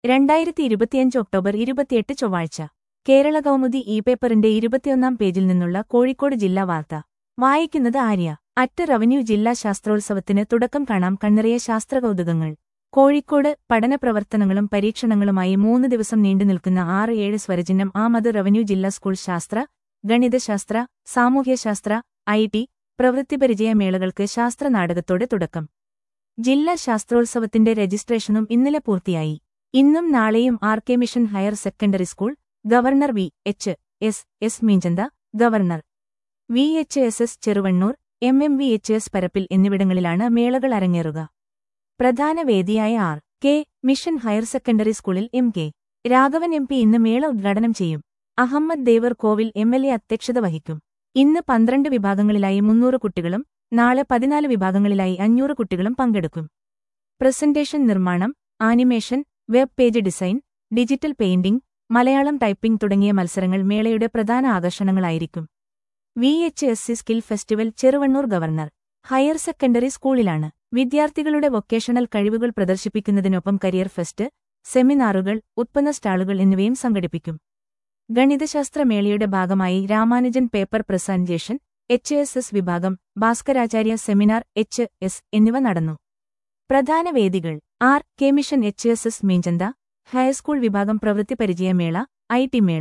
രണ്ടായിരത്തി ഇരുപത്തിയഞ്ച് ഒക്ടോബർ ഇരുപത്തിയെട്ട് ചൊവ്വാഴ്ച കേരള കൗമുദി ഇ പേപ്പറിന്റെ ഇരുപത്തിയൊന്നാം പേജിൽ നിന്നുള്ള കോഴിക്കോട് ജില്ലാ വാർത്ത വായിക്കുന്നത് ആര്യ അറ്റ് റവന്യൂ ജില്ലാ ശാസ്ത്രോത്സവത്തിന് തുടക്കം കാണാം കണ്ണിറിയ ശാസ്ത്രകൗതുകങ്ങൾ കോഴിക്കോട് പഠന പ്രവർത്തനങ്ങളും പരീക്ഷണങ്ങളുമായി മൂന്ന് ദിവസം നീണ്ടുനിൽക്കുന്ന ആറ് ഏഴ് സ്വരചിഹ്നം ആമത് റവന്യൂ ജില്ലാ സ്കൂൾ ശാസ്ത്ര ഗണിതശാസ്ത്ര സാമൂഹ്യശാസ്ത്ര ഐ ടി പ്രവൃത്തിപരിചയ മേളകൾക്ക് ശാസ്ത്ര നാടകത്തോടെ തുടക്കം ജില്ലാ ശാസ്ത്രോത്സവത്തിന്റെ രജിസ്ട്രേഷനും ഇന്നലെ പൂർത്തിയായി ഇന്നും നാളെയും R K mission higher secondary school government V H S S Meenchanta government V H S S Cheruvannur M M V H S Parappil എന്നിവിടങ്ങളിലാണ് മേളകൾ അരങ്ങേറുക പ്രധാന വേദിയായ R K mission higher secondary സ്കൂളിൽ M K Raghavan M P ഇന്ന് മേള ഉദ്ഘാടനം ചെയ്യും Ahammed Devarkovil M L A അധ്യക്ഷത വഹിക്കും ഇന്ന് പന്ത്രണ്ട് വിഭാഗങ്ങളിലായി മുന്നൂറ് കുട്ടികളും നാളെ പതിനാല് വിഭാഗങ്ങളിലായി അഞ്ഞൂറ് കുട്ടികളും പങ്കെടുക്കും പ്രസന്റേഷൻ നിർമ്മാണം animation web page design digital painting Malayalam typing തുടങ്ങിയ മത്സരങ്ങൾ മേളയുടെ പ്രധാന ആകർഷണങ്ങളായിരിക്കും V H S C skill festival Cheruvannur government higher secondary സ്കൂളിലാണ് വിദ്യാർത്ഥികളുടെ വൊക്കേഷണൽ കഴിവുകൾ പ്രദർശിപ്പിക്കുന്നതിനൊപ്പം കരിയർ ഫെസ്റ്റ് സെമിനാറുകൾ ഉത്പന്ന സ്റ്റാളുകൾ എന്നിവയും സംഘടിപ്പിക്കും ഗണിതശാസ്ത്ര മേളയുടെ ഭാഗമായി Ramanujan paper presentation H S S വിഭാഗം ഭാസ്കരാചാര്യ സെമിനാർ എച്ച് എസ് എന്നിവ നടന്നു പ്രധാന വേദികൾ R K mission H S S Meenchanta high school വിഭാഗം പ്രവൃത്തി പരിചയമേള ഐ ടി മേള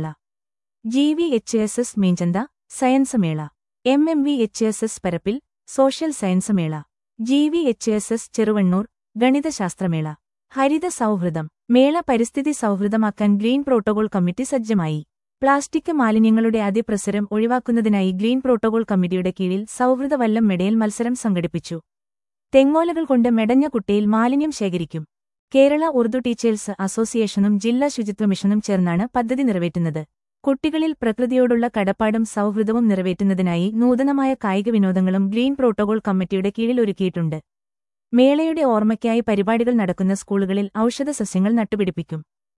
G V H S S Meenchanta science മേള M M V H S S Parappil social science മേള G V H S S Cheruvannur ഗണിതശാസ്ത്രമേള ഹരിത സൗഹൃദം മേള പരിസ്ഥിതി സൗഹൃദമാക്കാൻ ഗ്രീൻ പ്രോട്ടോകോൾ കമ്മിറ്റി സജ്ജമായി പ്ലാസ്റ്റിക് മാലിന്യങ്ങളുടെ അതിപ്രസരം ഒഴിവാക്കുന്നതിനായി ഗ്രീൻ പ്രോട്ടോകോൾ കമ്മിറ്റിയുടെ കീഴിൽ സൗഹൃദ വല്ലം മെഡയിൽ മത്സരം സംഘടിപ്പിച്ചു തെങ്ങോലകൾ കൊണ്ട് മെടഞ്ഞ കുട്ടിയിൽ മാലിന്യം ശേഖരിക്കും കേരള ഉറുദു ടീച്ചേഴ്സ് അസോസിയേഷനും ജില്ലാ ശുചിത്വ മിഷനും ചേർന്നാണ് പദ്ധതി നിറവേറ്റുന്നത് കുട്ടികളിൽ പ്രകൃതിയോടുള്ള കടപ്പാടും സൗഹൃദവും നിറവേറ്റുന്നതിനായി നൂതനമായ കായിക വിനോദങ്ങളും ഗ്രീൻ പ്രോട്ടോകോൾ കമ്മിറ്റിയുടെ കീഴിൽ ഒരുക്കിയിട്ടുണ്ട് മേളയുടെ ഓർമ്മയ്ക്കായി പരിപാടികൾ നടക്കുന്ന സ്കൂളുകളിൽ ഔഷധ സസ്യങ്ങൾ നട്ടുപിടിപ്പിക്കും